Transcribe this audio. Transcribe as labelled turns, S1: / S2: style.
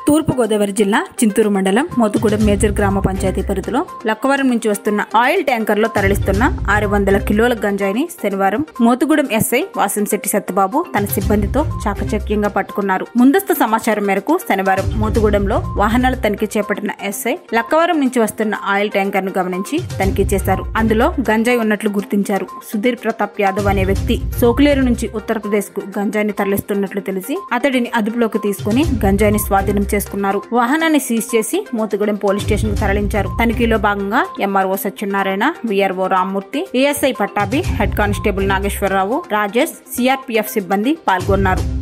S1: తూర్పుగోదావరి జిల్లా చింతూరు మండలం మోతుగూడెం మేజర్ గ్రామ పంచాయతీ పరిధిలో లక్కవరం నుంచి వస్తున్న ఆయిల్ ట్యాంకర్లో తరలిస్తున్న ఆరు వందల కిలోల గంజాయిని శనివారం మోతుగూడెం ఎస్ఐ వాసంశెట్టి సత్యబాబు తన సిబ్బందితో చాకచక్యంగా పట్టుకున్నారు ముందస్తు సమాచారం మేరకు శనివారం మోతుగూడెంలో వాహనాల తనిఖీ చేపట్టిన ఎస్ఐ లక్కవరం నుంచి వస్తున్న ఆయిల్ ట్యాంకర్ ను గమనించి తనిఖీ చేశారు అందులో గంజాయి ఉన్నట్లు గుర్తించారు సుధీర్ ప్రతాప్ యాదవ్ అనే వ్యక్తి సోకులేరు నుంచి ఉత్తరప్రదేశ్ కు గంజాయిని తరలిస్తున్నట్లు తెలిసి అతడిని అదుపులోకి తీసుకుని గంజాయిని స్వాధీనం చేసుకున్నారు వాహనాన్ని సీజ్ చేసి మోతుగూడెం పోలీస్ స్టేషన్ కు తరలించారు తనిఖీలో భాగంగా MRO Satyanarayana VRO Rammurthy ASI Pattabhi head constable Nageswara Rao Rajesh CRPF సిబ్బంది పాల్గొన్నారు